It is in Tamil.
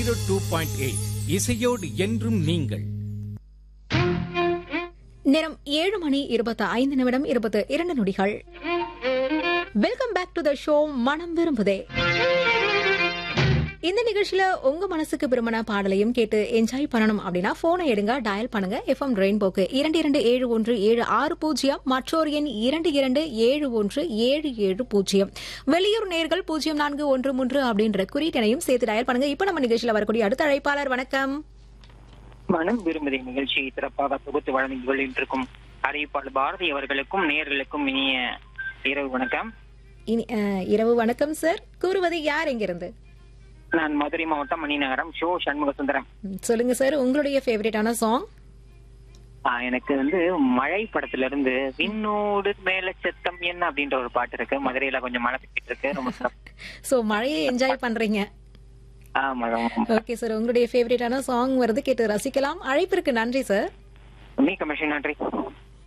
ஜீரோ டூ பாயிண்ட் எயிட் இசையோடு என்றும் நீங்கள் நேரம் ஏழு மணி இருபத்தி ஐந்து நிமிடம் இருபத்தி இரண்டு நொடிகள் welcome back to the show மனம் விரும்புதே இந்த நிகழ்ச்சியில உங்க மனசுக்கு விரும்பின பாடலையும் கேட்டு என்ஜாய் பண்ணணும் அப்படின்னா போனை எடுங்க டயல் பண்ணுங்க எஃப்எம் ரெயின்போக்கு இரண்டு இரண்டு ஏழு ஒன்று ஏழு ஆறு பூஜ்ஜியம் மற்றொரு எண் இரண்டு இரண்டு ஏழு ஒன்று ஏழு ஏழு பூஜ்ஜியம் வெளியூர் நேர்கள் பூஜ்ஜியம் நான்கு ஒன்று மூன்று அப்படின்ற குறியீட்டனையும் சேர்த்து டயல் பண்ணுங்க இப்ப நம்ம நிகழ்ச்சியில வரக்கூடிய அடுத்த அழைப்பாளர் வணக்கம் மனம் விரும்புதை நிகழ்ச்சியை சிறப்பாக தொகுத்து வழங்கி கொண்டிருக்கும் அறிவிப்பாளர் பாரதி அவர்களுக்கும் நேயர்களுக்கும் இனிய இரவு வணக்கம் இனி அஹ், இரவு வணக்கம் சார் கூறுவது யார் எங்கிருந்து நான் மதுரை மாவட்டம் மணிநகரம் ஷோ சண்முக சுந்தரம் ம், சொல்லுங்க சார் உங்களுடைய ஃபேவரட்டான சாங் ஆஹ் எனக்கு வந்து மழை படத்துல இருந்து விண்ணோடு மேல சத்தம் என்ன அப்படின்ற ஒரு பாட்டு இருக்கு மதுரையில கொஞ்சம் மழை பெய்யிட்டு இருக்கு ரொம்ப சிறப்பு சோ மழையை என்ஜாய் பண்றீங்க ஆமா ஆமா. ஓகே சார் உங்களுடைய ஃபேவரட்டான சாங் வருது கேட்டு ரசிக்கலாம் அழைப்பிற்கு நன்றி சார் மிக்க மகிழ்ச்சி நன்றி